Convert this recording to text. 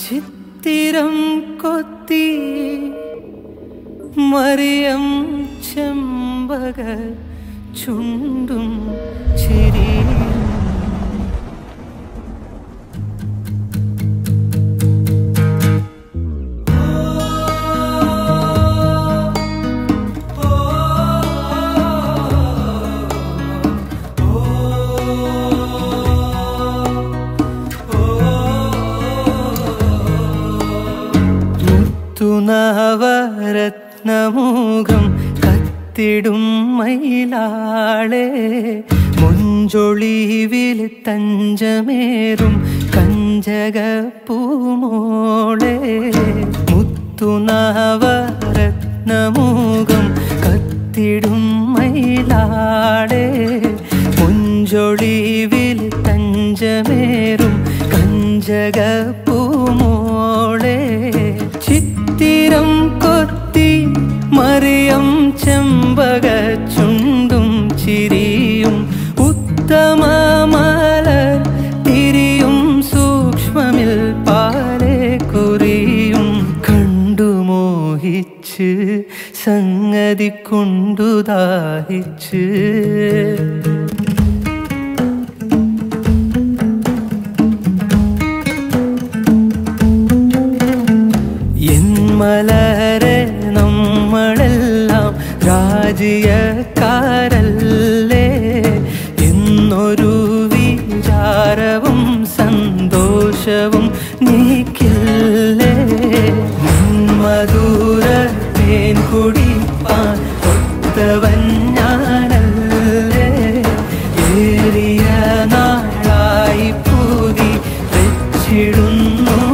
ചിത്തിരം കൊത്തി മറിയം ചെമ്പക ചുണ്ടും ചിരിയും മുത്തുനവരത്നമുഖം കത്തിടും മയിലാളെ മുഞ്ചൊളിവിൽ തഞ്ചമേറും കഞ്ചക പൂമോളെ മുത്തുനവരത്നമുഖം കത്തിടും മയിലാളെ മുഞ്ചൊളിവിൽ തഞ്ചമേറും കഞ്ചക പൂമോളെ ചിത്തിരം കൊത്തി മറിയം ചെമ്പക ചുണ്ടും ചിരിയും ഉത്തമ മലർ തിരിയും സൂക്ഷ്മമിൽ പാലെ കുറിയും കണ്ടു മോഹിച്ച് സംഗതി കൊണ്ടു ദാഹിച്ച് എൻ മലരെ നമ്മളെല്ലാം രാജ്യക്കാരല്ലേ എന്നൊരു വിചാരവും സന്തോഷവും നീക്കില്ലേ മധുര തേൻ കുടിപ്പാൻ ഒത്തവൻ ഞാനല്ലേ ഏറിയ നാളായി പൂതി വെച്ചിടുന്നു